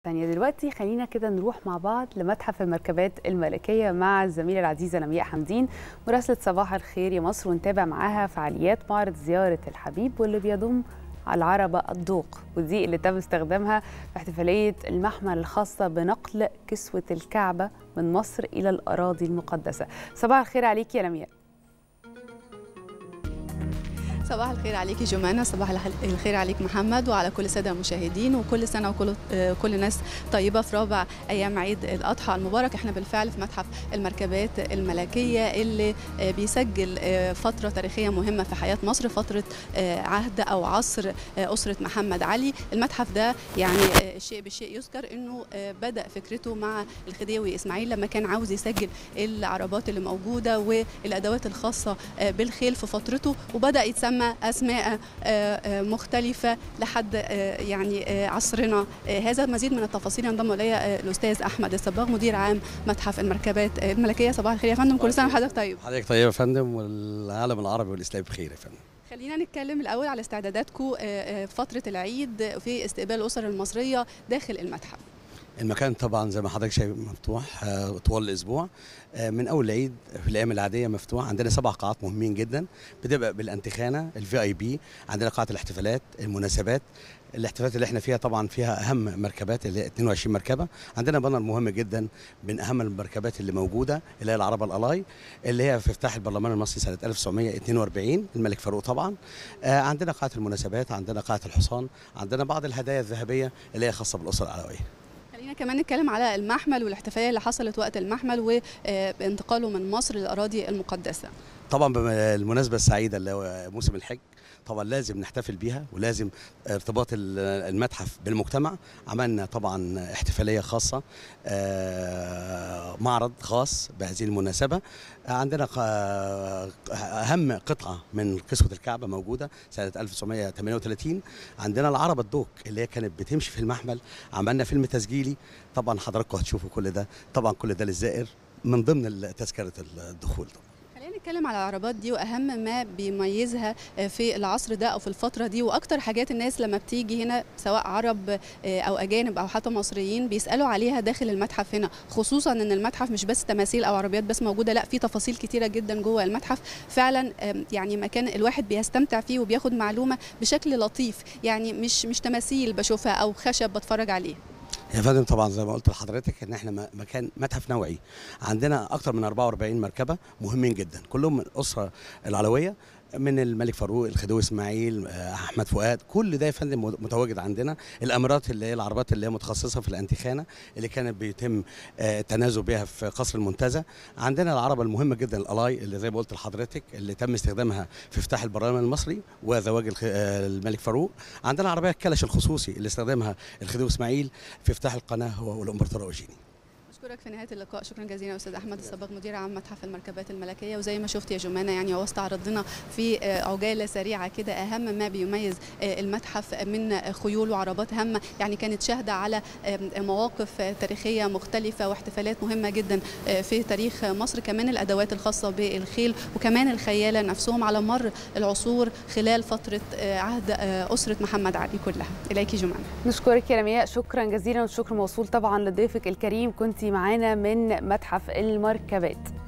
ثانية دلوقتي خلينا كده نروح مع بعض لمتحف المركبات الملكية مع الزميلة العزيزة لمياء حمدين مراسلة صباح الخير يا مصر ونتابع معاها فعاليات معرض زيارة الحبيب واللي بيضم العربة الدوق ودي اللي تم استخدامها في احتفالية المحمل الخاصة بنقل كسوة الكعبة من مصر إلى الأراضي المقدسة صباح الخير عليك يا لمياء صباح الخير عليكي جمانة صباح الخير عليك محمد وعلى كل الساده المشاهدين وكل سنه وكل كل الناس طيبه في رابع ايام عيد الاضحى المبارك احنا بالفعل في متحف المركبات الملكيه اللي بيسجل فتره تاريخيه مهمه في حياه مصر فتره عهد او عصر اسره محمد علي المتحف ده يعني الشيء بالشيء يذكر انه بدا فكرته مع الخديوي اسماعيل لما كان عاوز يسجل العربات اللي موجوده والادوات الخاصه بالخيل في فترته وبدا يتسمى تسمى اسماء مختلفه لحد يعني عصرنا هذا مزيد من التفاصيل ينضم الي الاستاذ احمد الصباغ مدير عام متحف المركبات الملكيه صباح الخير يا فندم كل سنه وحضرتك طيب حضرتك طيب يا فندم والعالم العربي والاسلامي بخير يا فندم خلينا نتكلم الاول على استعداداتكم فتره العيد في استقبال الاسر المصريه داخل المتحف المكان طبعا زي ما حضرتك شايف مفتوح طوال الاسبوع من اول العيد في الايام العاديه مفتوح عندنا سبع قاعات مهمين جدا بتبقى بالانتخانه الفي اي بي عندنا قاعه الاحتفالات المناسبات الاحتفالات اللي احنا فيها طبعا فيها اهم مركبات اللي هي 22 مركبه عندنا بانر مهم جدا من اهم المركبات اللي موجوده اللي هي العربه الالاي اللي هي في افتتاح البرلمان المصري سنه 1942 الملك فاروق طبعا آه عندنا قاعه المناسبات عندنا قاعه الحصان عندنا بعض الهدايا الذهبيه اللي هي خاصه بالاسره العلويه خلينا كمان نتكلم على المحمل والاحتفاليه اللي حصلت وقت المحمل وانتقاله من مصر للاراضي المقدسه. طبعا بالمناسبه السعيده اللي هو موسم الحج طبعا لازم نحتفل بيها ولازم ارتباط المتحف بالمجتمع عملنا طبعا احتفاليه خاصه معرض خاص بهذه المناسبه عندنا اهم قطعه من كسوه الكعبه موجوده سنه 1938 عندنا العربه الدوك اللي هي كانت بتمشي في المحمل عملنا فيلم تسجيلي طبعا حضراتكم هتشوفوا كل ده طبعا كل ده للزائر من ضمن تذكره الدخول طبعا. نتكلم على العربات دي واهم ما بيميزها في العصر ده او في الفتره دي واكتر حاجات الناس لما بتيجي هنا سواء عرب او اجانب او حتى مصريين بيسالوا عليها داخل المتحف هنا خصوصا ان المتحف مش بس تماثيل او عربيات بس موجوده لا في تفاصيل كتيره جدا جوه المتحف فعلا يعني مكان الواحد بيستمتع فيه وبياخد معلومه بشكل لطيف يعني مش مش تماثيل بشوفها او خشب بتفرج عليه يا فندم طبعا زي ما قلت لحضرتك ان احنا مكان متحف نوعي عندنا اكثر من 44 مركبه مهمين جدا كلهم من الاسره العلويه من الملك فاروق الخديوي اسماعيل احمد فؤاد كل ده يا فندم متواجد عندنا الامارات اللي هي العربات اللي هي متخصصه في الانتخانه اللي كانت بيتم التنازل بها في قصر المنتزه عندنا العربه المهمه جدا الالاي اللي زي ما قلت لحضرتك اللي تم استخدامها في افتتاح البرلمان المصري وزواج الملك فاروق عندنا العربيه الكلش الخصوصي اللي استخدمها الخديوي اسماعيل في افتتاح القناه هو والامبراطور اوجيني اشكرك في نهايه اللقاء شكرا جزيلا استاذ احمد الصباغ مدير عام متحف المركبات الملكيه وزي ما شفت يا جمانه يعني هو استعرض لنا في عجاله سريعه كده اهم ما بيميز المتحف من خيول وعربات هامه يعني كانت شاهده على مواقف تاريخيه مختلفه واحتفالات مهمه جدا في تاريخ مصر كمان الادوات الخاصه بالخيل وكمان الخياله نفسهم على مر العصور خلال فتره عهد اسره محمد علي كلها اليك جمانه نشكرك يا لمياء شكرا جزيلا والشكر موصول طبعا لضيفك الكريم كنت معانا من متحف المركبات